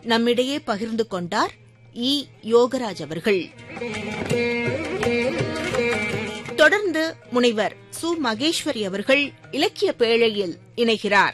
நம்மிடையே பகிர்ந்து கொண்டார் இ யோகராஜ் அவர்கள் தொடர்ந்து முனைவர் சு மகேஸ்வரி அவர்கள் இலக்கிய பேழையில் இணைகிறார்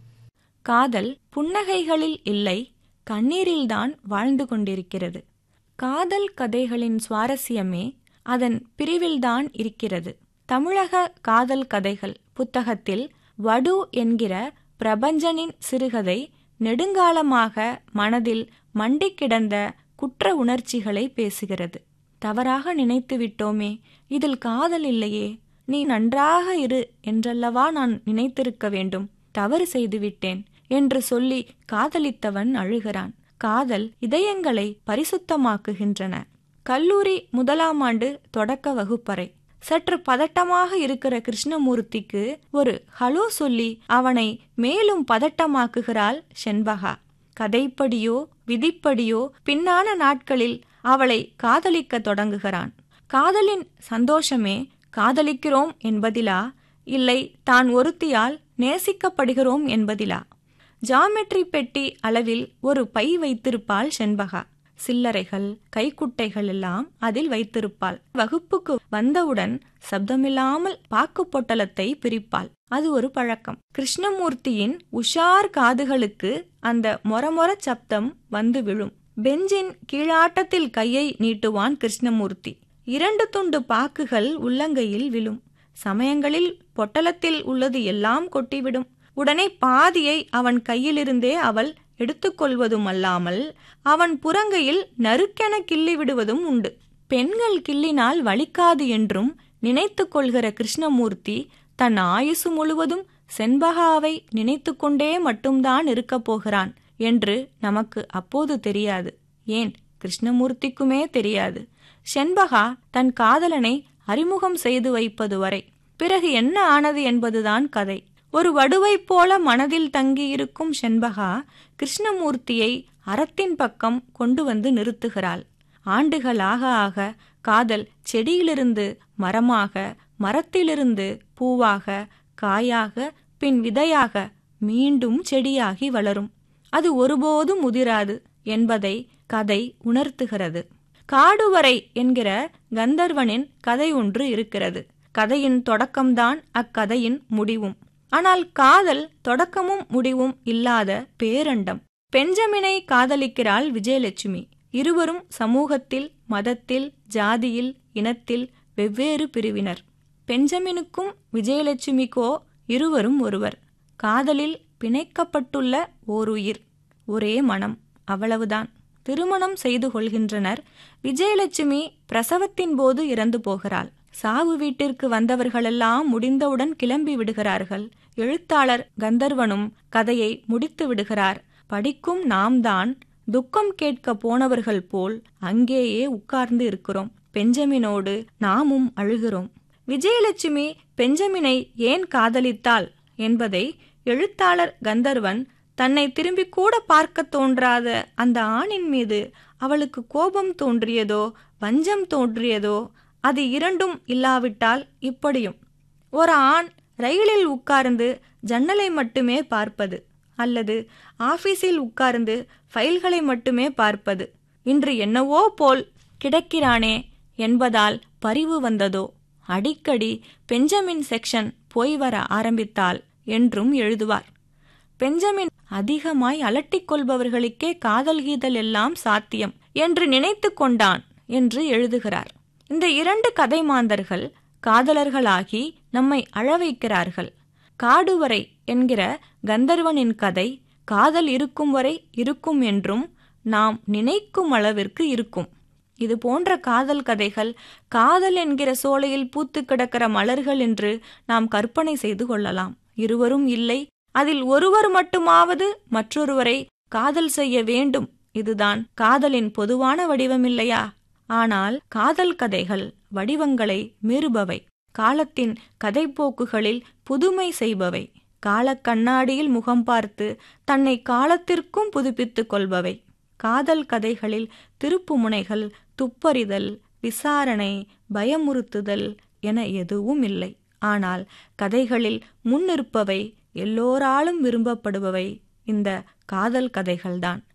காதல் புன்னகைகளில் இல்லை கண்ணீரில்தான் வாழ்ந்து கொண்டிருக்கிறது காதல் கதைகளின் சுவாரஸ்யமே அதன் பிரிவில்தான் இருக்கிறது தமிழக காதல் கதைகள் புத்தகத்தில் வடு என்கிற பிரபஞ்சனின் சிறுகதை நெடுங்காலமாக மனதில் மண்டி கிடந்த குற்ற உணர்ச்சிகளை பேசுகிறது தவறாக நினைத்து விட்டோமே இதில் காதல் இல்லையே நீ நன்றாக இரு என்றல்லவா நான் நினைத்திருக்க வேண்டும் தவறு செய்துவிட்டேன் என்று சொல்லி காதலித்தவன் அழுகிறான் காதல் இதயங்களை பரிசுத்தமாக்குகின்றன கல்லூரி முதலாம் ஆண்டு தொடக்க வகுப்பறை சற்று பதட்டமாக இருக்கிற கிருஷ்ணமூர்த்திக்கு ஒரு ஹலோ சொல்லி அவனை மேலும் பதட்டமாக்குகிறாள் செண்பகா கதைப்படியோ விதிப்படியோ பின்னான நாட்களில் அவளை காதலிக்க தொடங்குகிறான் காதலின் சந்தோஷமே காதலிக்கிறோம் என்பதிலா இல்லை தான் ஒருத்தியால் நேசிக்கப்படுகிறோம் என்பதிலா ஜாமெட்ரி பெட்டி அளவில் ஒரு பை வைத்திருப்பாள் செண்பகா சில்லறைகள் கைக்குட்டைகள் எல்லாம் அதில் வைத்திருப்பாள் வகுப்புக்கு வந்தவுடன் சப்தமில்லாமல் பாக்கு பொட்டலத்தை பிரிப்பாள் அது ஒரு பழக்கம் கிருஷ்ணமூர்த்தியின் உஷார் காதுகளுக்கு அந்த மொரமொர சப்தம் வந்து விழும் பெஞ்சின் கீழாட்டத்தில் கையை நீட்டுவான் கிருஷ்ணமூர்த்தி இரண்டு துண்டு பாக்குகள் உள்ளங்கையில் விழும் சமயங்களில் பொட்டலத்தில் உள்ளது எல்லாம் கொட்டிவிடும் உடனே பாதியை அவன் கையிலிருந்தே அவள் எடுத்துக்கொள்வதும் அல்லாமல் அவன் புறங்கையில் நறுக்கென கிள்ளி விடுவதும் உண்டு பெண்கள் கிள்ளினால் வலிக்காது என்றும் நினைத்து கொள்கிற கிருஷ்ணமூர்த்தி தன் ஆயுசு முழுவதும் செண்பகாவை நினைத்து கொண்டே மட்டும்தான் இருக்கப் போகிறான் என்று நமக்கு அப்போது தெரியாது ஏன் கிருஷ்ணமூர்த்திக்குமே தெரியாது செண்பகா தன் காதலனை அறிமுகம் செய்து வைப்பது வரை பிறகு என்ன ஆனது என்பதுதான் கதை ஒரு வடுவைப் போல மனதில் தங்கியிருக்கும் செண்பகா கிருஷ்ணமூர்த்தியை அறத்தின் பக்கம் கொண்டு வந்து நிறுத்துகிறாள் ஆண்டுகள் ஆக ஆக காதல் செடியிலிருந்து மரமாக மரத்திலிருந்து பூவாக காயாக பின் விதையாக மீண்டும் செடியாகி வளரும் அது ஒருபோதும் முதிராது என்பதை கதை உணர்த்துகிறது காடுவரை என்கிற கந்தர்வனின் கதை ஒன்று இருக்கிறது கதையின் தொடக்கம்தான் அக்கதையின் முடிவும் ஆனால் காதல் தொடக்கமும் முடிவும் இல்லாத பேரண்டம் பெஞ்சமினை காதலிக்கிறாள் விஜயலட்சுமி இருவரும் சமூகத்தில் மதத்தில் ஜாதியில் இனத்தில் வெவ்வேறு பிரிவினர் பெஞ்சமினுக்கும் விஜயலட்சுமிக்கோ இருவரும் ஒருவர் காதலில் பிணைக்கப்பட்டுள்ள ஓருயிர் ஒரே மனம் அவ்வளவுதான் திருமணம் செய்து கொள்கின்றனர் விஜயலட்சுமி பிரசவத்தின் போது இறந்து போகிறாள் சாவு வீட்டிற்கு வந்தவர்களெல்லாம் முடிந்தவுடன் கிளம்பி விடுகிறார்கள் எழுத்தாளர் கந்தர்வனும் கதையை முடித்து விடுகிறார் படிக்கும் நாம் தான் துக்கம் கேட்க போனவர்கள் போல் அங்கேயே உட்கார்ந்து இருக்கிறோம் பெஞ்சமினோடு நாமும் அழுகிறோம் விஜயலட்சுமி பெஞ்சமினை ஏன் காதலித்தாள் என்பதை எழுத்தாளர் கந்தர்வன் தன்னை திரும்பி கூட பார்க்க தோன்றாத அந்த ஆணின் மீது அவளுக்கு கோபம் தோன்றியதோ வஞ்சம் தோன்றியதோ அது இரண்டும் இல்லாவிட்டால் இப்படியும் ஒரு ஆண் ரயிலில் உட்கார்ந்து ஜன்னலை மட்டுமே பார்ப்பது அல்லது ஆபீஸில் உட்கார்ந்து ஃபைல்களை மட்டுமே பார்ப்பது இன்று என்னவோ போல் கிடக்கிறானே என்பதால் பரிவு வந்ததோ அடிக்கடி பெஞ்சமின் செக்ஷன் போய் வர ஆரம்பித்தாள் என்றும் எழுதுவார் பெஞ்சமின் அதிகமாய் அலட்டிக் கொள்பவர்களுக்கே காதல் கீதல் எல்லாம் சாத்தியம் என்று நினைத்து கொண்டான் என்று எழுதுகிறார் இந்த இரண்டு கதை மாந்தர்கள் காதலர்களாகி நம்மை அழ வைக்கிறார்கள் காடுவரை என்கிற கந்தர்வனின் கதை காதல் இருக்கும் வரை இருக்கும் என்றும் நாம் நினைக்கும் அளவிற்கு இருக்கும் இது போன்ற காதல் கதைகள் காதல் என்கிற சோலையில் பூத்து கிடக்கிற மலர்கள் என்று நாம் கற்பனை செய்து கொள்ளலாம் இருவரும் இல்லை அதில் ஒருவர் மட்டுமாவது மற்றொருவரை காதல் செய்ய வேண்டும் இதுதான் காதலின் பொதுவான வடிவமில்லையா ஆனால் காதல் கதைகள் வடிவங்களை மீறுபவை காலத்தின் கதைப்போக்குகளில் புதுமை செய்பவை காலக் கண்ணாடியில் முகம் பார்த்து தன்னை காலத்திற்கும் புதுப்பித்துக் கொள்பவை காதல் கதைகளில் திருப்புமுனைகள் துப்பறிதல் விசாரணை பயமுறுத்துதல் என எதுவும் இல்லை ஆனால் கதைகளில் முன்னிருப்பவை எல்லோராலும் விரும்பப்படுபவை இந்த காதல் கதைகள்தான்